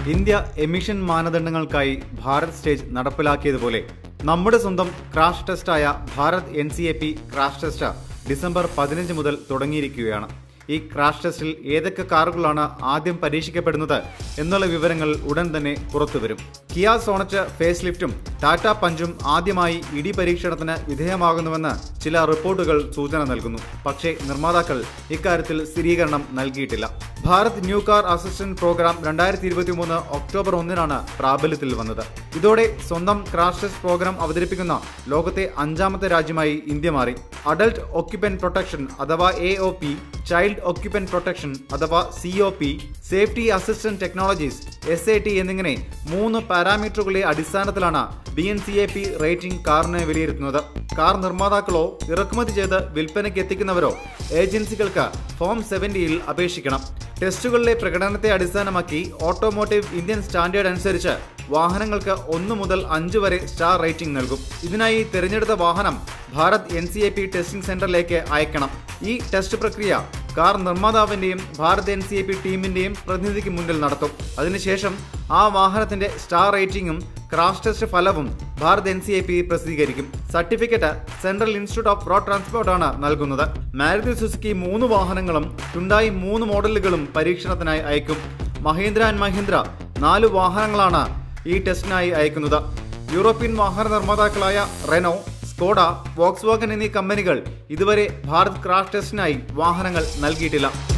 India emission മാനദണ്ഡങ്ങൾക്കായി Bharat stage നടപ്പിലാക്കിയതുപോലെ നമ്മുടെ സ്വന്തം ക്രാഷ് ടെസ്റ്റായ Bharat N C A P crash test December പതിനഞ്ച് മുതൽ തുടങ്ങിയിരിക്കുകയാണ് ഈ ക്രാഷ് ടെസ്റ്റിൽ ഏതൊക്കെ കാറുകളാണ് ആദ്യം പരീക്ഷിക്കപ്പെടുന്നത് എന്നുള്ള വിവരങ്ങൾ ഉടൻ തന്നെ പുറത്തുവരും കിയ സോണറ്റ് ഫേസ് ലിഫ്റ്റും ടാറ്റ പഞ്ചും ആദ്യമായി ഇടി പരീക്ഷണത്തിന് വിധേയമാകുന്നുവെന്ന് ചില റിപ്പോർട്ടുകൾ സൂചന നൽകുന്നു പക്ഷേ നിർമ്മാതാക്കൾ ഇക്കാര്യത്തിൽ സ്ഥിരീകരണം നൽകിയിട്ടില്ല Bharat new car assistant program രണ്ടായിരത്തി ഇരുപത്തി മൂന്ന് ഒക്ടോബർ ഒന്നിനാണ് പ്രാബല്യത്തിൽ വന്നത് ഇതോടെ സ്വന്തം ക്രാഷ് ടെസ്റ്റ് പ്രോഗ്രാം അവതരിപ്പിക്കുന്ന ലോകത്തെ അഞ്ചാമത്തെ രാജ്യമായി ഇന്ത്യ മാറി അഡൽട്ട് ഒക്യുപ്പന്റ് പ്രൊട്ടക്ഷൻ അഥവാ A O P child occupant protection അഥവാ C O P safety assistant technologies S A T എന്നിങ്ങനെ മൂന്ന് പാരാമീറ്ററുകളുടെ അടിസ്ഥാനത്തിലാണ് B N C A P rating കാറിനെ വിലയിരുത്തുന്നത് കാർ നിർമ്മാതാക്കളോ ഇറക്കുമതി ചെയ്ത് വിൽപ്പനയ്ക്ക് എത്തിക്കുന്നവരോ ഏജൻസികൾക്ക് ഫോം സെവന്റിയിൽ അപേക്ഷിക്കണം ടെസ്റ്റുകളിലെ പ്രകടനത്തെ അടിസ്ഥാനമാക്കി ഓട്ടോമോട്ടീവ് ഇന്ത്യൻ സ്റ്റാൻഡേർഡ് അനുസരിച്ച് വാഹനങ്ങൾക്ക് ഒന്ന് മുതൽ അഞ്ച് വരെ സ്റ്റാർ റേറ്റിംഗ് നൽകും ഇതിനായി തിരഞ്ഞെടുത്ത വാഹനം Bharat N C A P testing സെന്ററിലേക്ക് അയക്കണം ഈ ടെസ്റ്റ് പ്രക്രിയ കാർ നിർമ്മാതാവിന്റെയും Bharat N C A P ടീമിന്റെയും പ്രതിനിധിക്ക് മുന്നിൽ നടത്തും അതിനുശേഷം ആ വാഹനത്തിന്റെ സ്റ്റാർ റേറ്റിംഗും ക്രാഷ് ടെസ്റ്റ് ഫലവും Bharat N C A P പ്രസിദ്ധീകരിക്കും certificate central institute of road ട്രാൻസ്പോർട്ടാണ് നൽകുന്നത് മാരുതി സുസുക്കി മൂന്ന് വാഹനങ്ങളും ടുണ്ടായി മൂന്ന് മോഡലുകളും പരീക്ഷണത്തിനായി അയക്കും മഹീന്ദ്ര ആൻഡ് മഹീന്ദ്ര നാല് വാഹനങ്ങളാണ് ഈ ടെസ്റ്റിനായി അയക്കുന്നത് യൂറോപ്യൻ വാഹന നിർമ്മാതാക്കളായ റെനോ സ്കോഡ വോക്സ് വാഗൻ എന്നീ കമ്പനികൾ ഇതുവരെ ഭാരത് ക്രാഷ് ടെസ്റ്റിനായി വാഹനങ്ങൾ നൽകിയിട്ടില്ല